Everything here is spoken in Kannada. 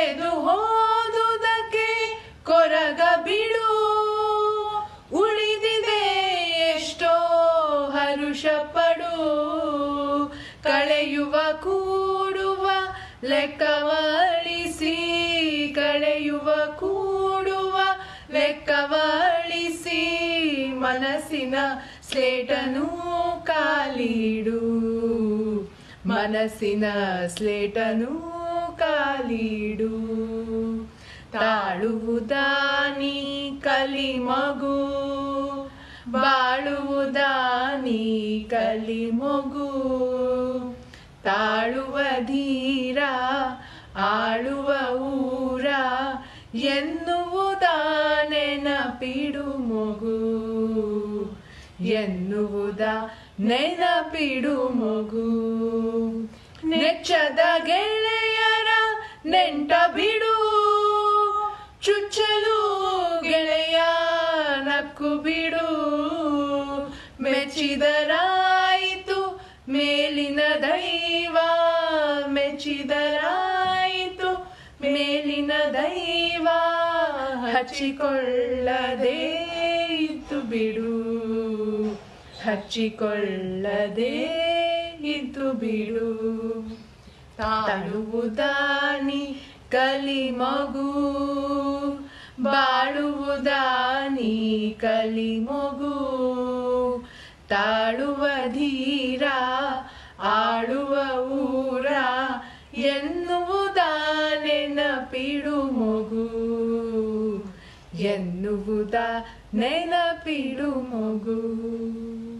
ಕಳೆದು ಹೋದುದಕ್ಕೆ ಕೊರಗ ಬಿಡು ಉಳಿದಿದೆ ಎಷ್ಟೋ ಹರುಷ ಪಡು ಕಳೆಯುವ ಕೂಡುವ ಲೆಕ್ಕವಳಿಸಿ ಕಳೆಯುವ ಕೂಡುವ ಲೆಕ್ಕವಳಿಸಿ ಮನಸ್ಸಿನ ಸ್ಲೇಟನು ಕಾಲಿಡು ಮನಸ್ಸಿನ ಸ್ಲೇಟನು ಕಾಲಿಡು ತಾಳುವುದಾನಿ ಕಲಿ ಮಗು ಬಾಳುವುದಾನಿ ಕಲಿ ಮಗು ತಾಳುವ ಧೀರ ಆಳುವ ಊರ ಎನ್ನುವುದ ನೆನಪಿಡು ಮಗು ಎನ್ನುವುದ ನೆನಪಿಡು ಮಗು ನೆಚ್ಚದ ಗೆಳೆಯರ ನೆಂಟ ಬಿಡು ಚುಚ್ಚಲು ಗೆಳೆಯ ನಕ್ಕು ಬಿಡು ಮೆಚ್ಚಿದರಾಯಿತು ಮೇಲಿನ ದೈವ ಮೆಚ್ಚಿದರಾಯಿತು ಮೇಲಿನ ದೈವ ಹಚ್ಚಿಕೊಳ್ಳದೆ ಇದ್ದು ಬಿಡು ಹಚ್ಚಿಕೊಳ್ಳದೆ ಇದ್ದು ಬಿಡು ತಾಳುವುದಾನಿ ಕಲಿ ಮಗು ಬಾಳುವುದಾನಿ ಕಲಿ ಮಗು ತಾಳುವ ಧೀರ ಆಳುವ ಊರ ಎನ್ನುವುದ ನೆನಪಿಡು ಮಗು ಎನ್ನುವುದ ನೆನಪಿಡು ಮಗು